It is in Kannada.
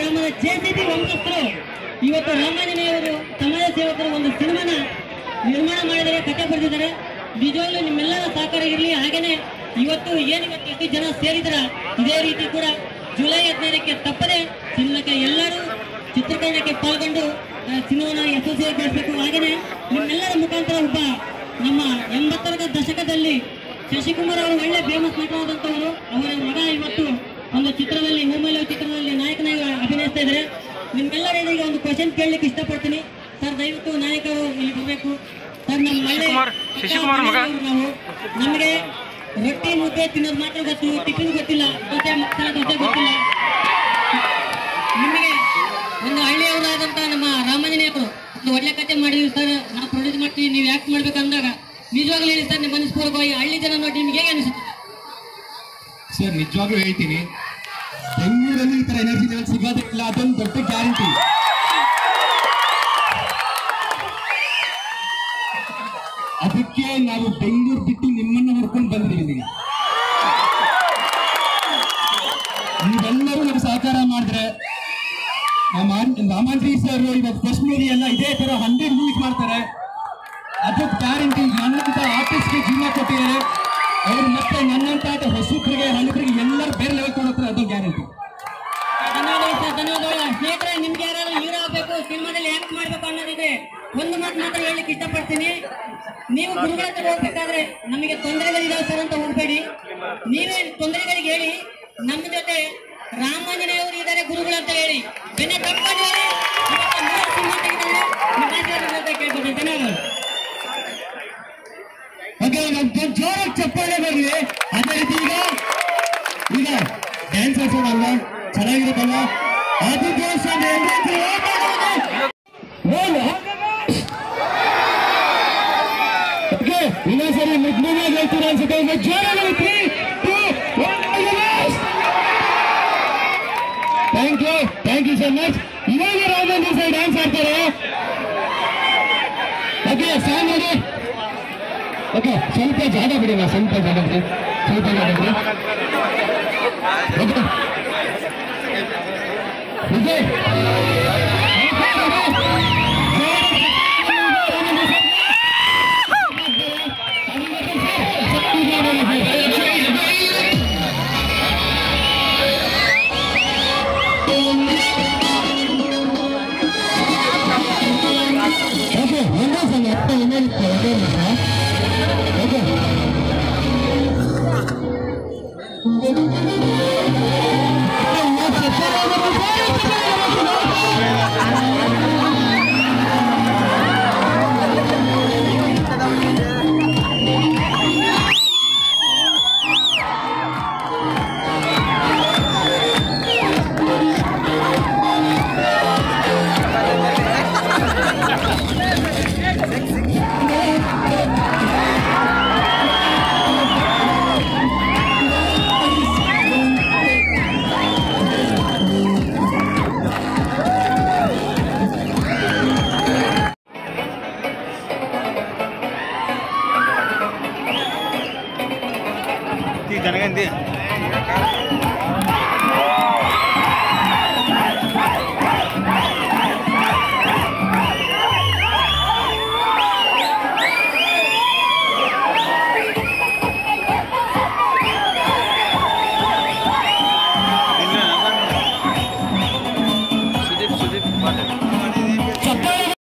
ಗ್ರಾಮದ ಜೆಸಿಬಿ ವಂಶಸ್ಥರು ಇವತ್ತು ರಾಮಾಂಜನೇಯವರು ಸಮಾಜ ಸೇವಕರು ಒಂದು ಸಿನಿಮಾನ ನಿರ್ಮಾಣ ಮಾಡಿದರೆ ಕಥೆ ಬರೆದಿದ್ದಾರೆ ನಿಜವಾಗ್ಲೂ ನಿಮ್ಮೆಲ್ಲರ ಸಹಕಾರ ಇರಲಿ ಹಾಗೇನೆ ಇವತ್ತು ಏನು ಇವತ್ತು ಎಷ್ಟು ಜನ ಸೇರಿದ್ರ ಇದೇ ರೀತಿ ಕೂಡ ಜುಲೈ ಹದಿನೈದಕ್ಕೆ ತಪ್ಪದೆ ಸಿನಿಮಾಕ್ಕೆ ಎಲ್ಲರೂ ಚಿತ್ರೀಕರಣಕ್ಕೆ ಪಾಲ್ಗೊಂಡು ಆ, ಸಿನಿಮಾನ ಯಶಸ್ವಿಗೊಳಿಸಬೇಕು ಹಾಗೇನೆ ನಿಮ್ಮೆಲ್ಲರ ಮುಖಾಂತರ ಒಬ್ಬ ನಮ್ಮ ಎಂಬತ್ತರ ದಶಕದಲ್ಲಿ ಶಶಿಕುಮಾರ್ ಅವರು ಒಳ್ಳೆ ಫೇಮಸ್ ನಟರಾದಂತವರು ಅವರ ಮಗ ಇವತ್ತು ಒಂದು ಚಿತ್ರದಲ್ಲಿ ಹೂಮೈಲ ಚಿತ್ರದಲ್ಲಿ ನಾಯಕನಾಗಿ ಅಭಿನಯಿಸ್ತಾ ಇದ್ದಾರೆ ನಿಮ್ಮೆಲ್ಲರಿಗೆ ಒಂದು ಕ್ವಶನ್ ಕೇಳಲಿಕ್ಕೆ ಇಷ್ಟಪಡ್ತೀನಿ ಸರ್ ದಯವಿಟ್ಟು ನಾಯಕರು ಇಲ್ಲಿ ಬರಬೇಕು ಸರ್ ನಮ್ಮ ಮಳೆ ಶಶಿಕುಮಾರ್- ಶಶಿಕುಮಾರ್ ಮಗ. ನಾವು ನಮಗೆ ರೊಟ್ಟಿ ಮುದ್ದೆ ತಿನ್ನೋದು ಮಾತ್ರ ಗೊತ್ತು ಟಿಫಿನ್ ಗೊತ್ತಿಲ್ಲ ದೋಸೆ ಮಸಾಲೆ ದೋಸೆ ಗೊತ್ತಿಲ್ಲ ನಿಮಗೆ ಒಂದು ಹಳ್ಳಿಯವರಾದಂತ ನಮ್ಮ ರಾಮಾಂಜನೇಯವರು ಒಂದು ಒಳ್ಳೆ ಕತೆ ಮಾಡಿದ್ವಿ ಸರ್ ನಾವು ಪ್ರೊಡ್ಯೂಸ್ ಮಾಡ್ತೀವಿ ನೀವು ಯಾಕೆ ಮಾಡ್ಬೇಕು ಅಂದಾಗ ನಿಜವಾಗ್ಲೂ ಹೇಳಿ ಸರ್ ನಿಮ್ಮ ಮನಸ್ಪೂರ್ವಕವಾಗಿ ಹಳ್ಳಿ ಜನ ನೋಡಿ ನಿಮ್ಗೆ ಹೇಗೆ ಅನಿಸುತ್ತೆ ಸರ್ ನಿಜವಾಗ್ಲೂ ಹೇಳ್ತೀನಿ ಬೆಂಗಳೂರಲ್ಲಿ ಈ ತರ ಎನರ್ಜಿ ಲೆವೆಲ್ ಸಿಗೋದೇ ಇಲ್ಲ ಅದೊಂದು ದೊಡ್ಡ ಗ್ಯಾರಂಟಿ ಅದಕ್ಕೆ ನಾವು ಬೆಂಗಳೂರು ಬಿಟ್ಟು ನಿಮ್ಮನ್ನ ನೋಡ್ಕೊಂಡು ಬಂದಿದ್ದೀವಿ ಇಲ್ಲಿಗೆ. ನೀವೆಲ್ಲರೂ ನಮ್ಗೆ ಸಹಕಾರ ಮಾಡಿದ್ರೆ ನಮ್ಮ ರಾಮಾಂಜಿ ಸರ್ ಇವಾಗ ಫಸ್ಟ್ ಮೂವಿ ಎಲ್ಲ ಇದೇ ತರ ಹಂಡ್ರೆಡ್ ಮೂವೀಸ್ ಮಾಡ್ತಾರೆ ಅದಕ್ಕೆ ಗ್ಯಾರಂಟಿ ನನ್ನಂತ ಆರ್ಟಿಸ್ಟ್ಗೆ ಜೀವನ ಕೊಟ್ಟಿದ್ದಾರೆ ಅವರು ಮತ್ತೆ ನನ್ನಂತ ಹೊಸಬ್ರಿಗೆ ಹಳಬರಿಗೆ ಎಲ್ಲರೂ ಬೇರೆ ಲೆವೆಲ್ ಕೊಡೋತಾರೆ ಅದು ಗ್ಯಾರಂಟಿ ಧನ್ಯವಾದಗಳು ಸರ್ ಧನ್ಯವಾದಗಳು ಸ್ನೇಹಿತರೆ ನಿಮ್ಗೆ ಯಾರು ಹೀರೋ ಆಗ್ಬೇಕು ಸಿನಿಮಾದಲ್ಲಿ ಆಕ್ಟ್ ಮಾಡ್ಬೇಕು ಅನ್ನೋದಿದ್ರೆ ಒಂದು ಮಾತು ಮಾತ್ರ ಹೇಳಲಿಕ್ಕೆ ಇಷ್ಟಪಡ್ತೀನಿ ನೀವು ಗುರುಗಳ ಹತ್ರ ಹೋಗ್ಬೇಕಾದ್ರೆ ನಮಗೆ ತೊಂದರೆಗಳಿದಾವೆ ಸರ್ ಅಂತ ಹೋಗ್ಬೇಡಿ ನೀವೇ ತೊಂದರೆಗಳಿಗೆ ಹೇಳಿ ನಮ್ಮ ಜೊತೆ ರಾಮಾಂಜನೇಯವರು ಇದ್ದಾರೆ ಗುರುಗಳು ಅಂತ ಹೇಳಿ ಬೆನ್ನ ತಪ್ಪಾಗಿ ಹೇಳಿ ಇವತ್ತು ಮೂರು ಸಿನಿಮಾ ತೆಗೆದಿದ್ದಾರೆ. ನಿಮ್ಮ ಆಶೀರ್ವಾದ ಅಂತ ಕೇಳ್ಕೊಳ್ತೀನಿ. ಧನ್ಯವಾದಗಳು ಓಕೆ ನಮ್ಮ ಜೋರಾಗಿ ಚಪ್ಪಾಳೆ ಬರಲಿ ಅದೇ ರೀತಿ ಈಗ ಈಗ ಡ್ಯಾನ್ಸ್ ಆಡ್ಸೋಣ ಅಲ್ವಾ ಚೆನ್ನಾಗಿರುತ್ತಲ್ವಾ ಅದು ದೋಷ ಓಕೆ ಇನ್ನೊಂದ್ಸರಿ ಮುಗ್ನಾಗಿ ಹೇಳ್ತೀರಾ ಅನ್ಸುತ್ತೆ ಈಗ ಜೋರಾಗಿ three two one thank you thank you so much ಇವಾಗ ರಾಮಂದ್ರ ಸರ್ ಡ್ಯಾನ್ಸ್ ಆಡ್ತಾರೆ ಓಕೆ ಸಾಂಗ್ ನೋಡಿ ಓಕೆ ಸ್ವಲ್ಪ ಜಾಗ ಬಿಡಿ ನಾ ಸ್ವಲ್ಪ ಜಾಗ ಬಿಡಿ ಸ್ವಲ್ಪ ಜಾಗ ಬಿಡಿ ಓಕೆ ವಿಜಯ್ ಓಕೆ ಒಂದೇ ಸಲ ಅಪ್ಪ ಏನಿರುತ್ತೆ ಒಂದೇ ನಿಮಿಷ ಓಕೆ ಜನಗಂದಿ